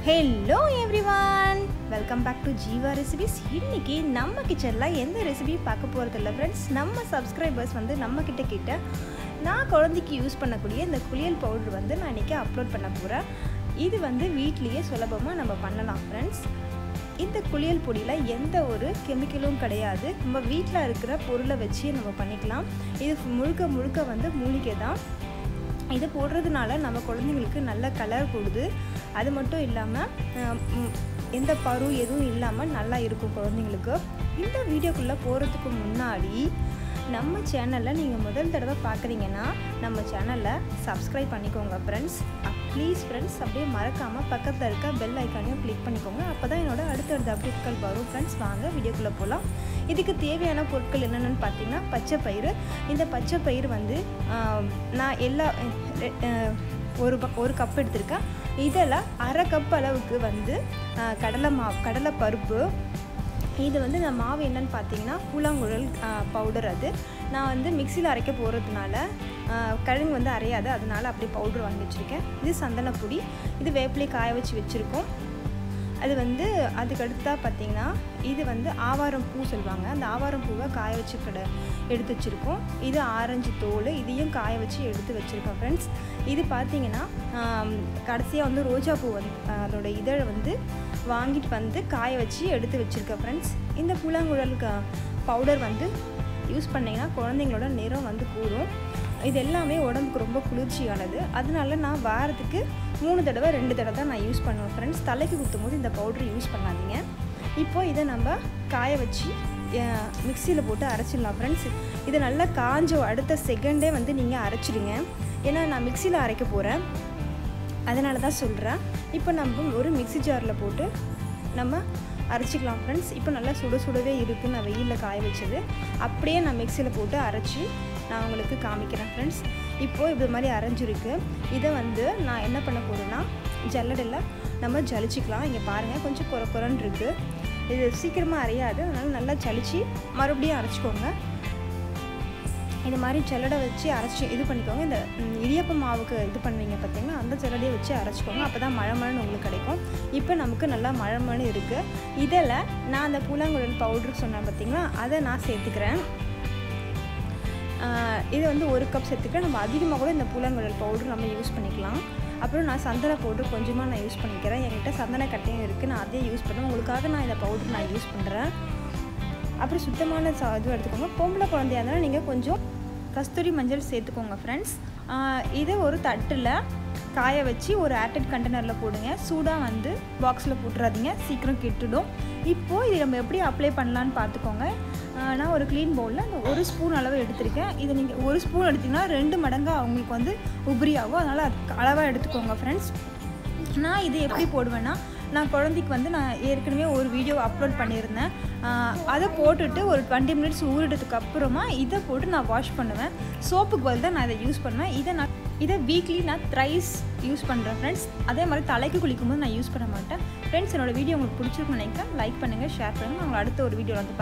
hello everyone welcome back to Jeeva recipes இன்னைக்கு நம்ம கிச்சனில் எந்த ரெசிபி பார்க்க போகிறது இல்லை ஃப்ரெண்ட்ஸ் நம்ம சப்ஸ்கிரைபர்ஸ் வந்து நம்ம கிட்ட கிட்ட நான் குழந்தைக்கு யூஸ் பண்ணக்கூடிய இந்த குளியல் பவுடர் வந்து நான் இன்றைக்கி அப்லோட் பண்ண போகிறேன் இது வந்து வீட்லேயே சுலபமாக நம்ம பண்ணலாம் ஃப்ரெண்ட்ஸ் இந்த குளியல் பொடியில் எந்த ஒரு கெமிக்கலும் கிடையாது நம்ம வீட்டில் இருக்கிற பொருளை வச்சு நம்ம பண்ணிக்கலாம் இது முழுக்க முழுக்க வந்து மூலிகை தான் இது போடுறதுனால நம்ம குழந்தைங்களுக்கு நல்ல கலர் கொடுது அது மட்டும் இல்லாமல் எந்த பரு எதுவும் இல்லாமல் நல்லா இருக்கும் குழந்தைங்களுக்கு இந்த வீடியோக்குள்ளே போகிறதுக்கு முன்னாடி நம்ம சேனலில் நீங்கள் முதல் தடவை பார்க்குறீங்கன்னா நம்ம சேனலை சப்ஸ்கிரைப் பண்ணிக்கோங்க ஃப்ரெண்ட்ஸ் ப்ளீஸ் ஃப்ரெண்ட்ஸ் அப்படியே மறக்காமல் பக்கத்தில் இருக்க பெல் ஐக்கானையும் கிளிக் பண்ணிக்கோங்க அப்போ தான் என்னோட அடுத்தடுத்த அப்டேட்கள் வரும் ஃப்ரெண்ட்ஸ் வாங்க வீடியோக்குள்ளே போகலாம் இதுக்கு தேவையான பொருட்கள் என்னென்னு பார்த்தீங்கன்னா பச்சை பயிறு இந்த பச்சை பயிறு வந்து நான் எல்லா ஒரு ஒரு கப் எடுத்திருக்கேன் இதில் அரை கப் அளவுக்கு வந்து கடலை மாவு கடலை பருப்பு இது வந்து இந்த மாவு என்னன்னு பார்த்தீங்கன்னா கூழாங்குழல் பவுடர் அது நான் வந்து மிக்சியில் அரைக்க போகிறதுனால கிழங்கு வந்து அரையாது அதனால் அப்படி பவுடர் வாங்கி வச்சுருக்கேன் இது சந்தனப்பொடி இது வேப்பிலை காய வச்சு வச்சுருக்கோம் அது வந்து அதுக்கடுத்தா பார்த்தீங்கன்னா இது வந்து ஆவாரம் பூ சொல்லுவாங்க அந்த ஆவாரம் பூவை காய வச்சு கடை எடுத்து வச்சுருக்கோம் இது ஆரஞ்சு தோல் இதையும் காய வச்சு எடுத்து வச்சுருக்கோம் ஃப்ரெண்ட்ஸ் இது பார்த்தீங்கன்னா கடைசியாக வந்து ரோஜா பூ வந்து அதோட இதழை வந்து வாங்கிட்டு வந்து காய வச்சு எடுத்து வச்சுருக்கேன் ஃப்ரெண்ட்ஸ் இந்த புலாங்குழல் பவுடர் வந்து யூஸ் பண்ணிங்கன்னா குழந்தைங்களோட நிறம் வந்து கூடும் இது எல்லாமே உடம்புக்கு ரொம்ப குளிர்ச்சியானது அதனால நான் வாரத்துக்கு மூணு தடவை ரெண்டு தடவை தான் நான் யூஸ் பண்ணுவேன் ஃப்ரெண்ட்ஸ் தலைக்கு குத்தும் போது இந்த பவுடர் யூஸ் பண்ணாதீங்க இப்போது இதை நம்ம காய வச்சு மிக்சியில் போட்டு அரைச்சிடலாம் ஃப்ரெண்ட்ஸ் இதை நல்லா காஞ்ச அடுத்த செகண்டே வந்து நீங்கள் அரைச்சிடுங்க ஏன்னா நான் மிக்சியில் அரைக்க போகிறேன் அதனால தான் சொல்கிறேன் இப்போ நம்ம ஒரு மிக்சி ஜாரில் போட்டு நம்ம அரைச்சிக்கலாம் ஃப்ரெண்ட்ஸ் இப்போ நல்லா சுட சுடவே இருக்குது நான் வெயிலில் காய வச்சது அப்படியே நான் மிக்சியில் போட்டு அரைச்சி நான் உங்களுக்கு காமிக்கிறேன் ஃப்ரெண்ட்ஸ் இப்போது இது மாதிரி அரைஞ்சிருக்கு இதை வந்து நான் என்ன பண்ண போகிறேன்னா ஜல்லடில் நம்ம ஜலிச்சிக்கலாம் இங்கே பாருங்கள் கொஞ்சம் குறை குறைன்னு இருக்குது இது சீக்கிரமாக அரையாது அதனால் நல்லா ஜலிச்சு மறுபடியும் அரைச்சிக்கோங்க இது மாதிரி ஜல்லடை வச்சு அரைச்சி இது பண்ணிக்கோங்க இந்த இடியப்ப மாவுக்கு இது பண்ணுவீங்க பார்த்தீங்கன்னா அந்த ஜல்லடையை வச்சு அரைச்சிக்கோங்க அப்போ தான் மழை மழைன்னு உங்களுக்கு கிடைக்கும் இப்போ நமக்கு நல்லா மழை மழை இருக்குது இதில் நான் அந்த பூலாங்குழல் பவுட்ரு சொன்னேன் பார்த்தீங்களா அதை நான் சேர்த்துக்கிறேன் இது வந்து ஒரு கப் சேர்த்துக்கிறேன் நம்ம அதிகமாக கூட இந்த பூலாங்குழல் பவுட்ரு நம்ம யூஸ் பண்ணிக்கலாம் அப்புறம் நான் சந்தன பவுட்ரு கொஞ்சமாக நான் யூஸ் பண்ணிக்கிறேன் என்கிட்ட சந்தன கட்டையும் இருக்குது நான் அதே யூஸ் பண்ணுறேன் உங்களுக்காக நான் இந்த பவுட்ரு நான் யூஸ் பண்ணுறேன் அப்புறம் சுத்தமான சா இது எடுத்துக்கோங்க பொம்பளை குழந்தையா இருந்தாலும் நீங்கள் கொஞ்சம் கஸ்தூரி மஞ்சள் சேர்த்துக்கோங்க ஃப்ரெண்ட்ஸ் இதை ஒரு தட்டில் காய வச்சு ஒரு ஏர்டெட் கண்டெய்னரில் போடுங்க சூடாக வந்து பாக்ஸில் போட்டுறாதீங்க சீக்கிரம் கெட்டுடும் இப்போது இது நம்ம எப்படி அப்ளை பண்ணலான்னு பார்த்துக்கோங்க நான் ஒரு க்ளீன் பவுலில் அந்த ஒரு ஸ்பூன் அளவு எடுத்திருக்கேன் இது நீங்கள் ஒரு ஸ்பூன் எடுத்திங்கன்னா ரெண்டு மடங்காக அவங்களுக்கு வந்து உபரி ஆகும் அதனால் அது அளவாக எடுத்துக்கோங்க ஃப்ரெண்ட்ஸ் நான் இது எப்படி போடுவேன்னா நான் குழந்தைக்கு வந்து நான் ஏற்கனவே ஒரு வீடியோ அப்லோட் பண்ணியிருந்தேன் அதை போட்டுட்டு ஒரு டுவெண்ட்டி மினிட்ஸ் ஊறிட்டதுக்கு அப்புறமா இதை போட்டு நான் வாஷ் பண்ணுவேன் சோப்புக்கு பதில் தான் நான் இதை யூஸ் பண்ணுவேன் இதை நான் இதை வீக்லி நான் த்ரைஸ் யூஸ் பண்ணுறேன் ஃப்ரெண்ட்ஸ் அதே மாதிரி தலைக்கு குளிக்கும் போது நான் யூஸ் பண்ண மாட்டேன் ஃப்ரெண்ட்ஸ் என்னோடய வீடியோ உங்களுக்கு பிடிச்சிருக்குன்னு நினைக்கிறேன் லைக் பண்ணுங்கள் ஷேர் பண்ணுங்கள் நான் உங்களை அடுத்த ஒரு வீடியோ வந்து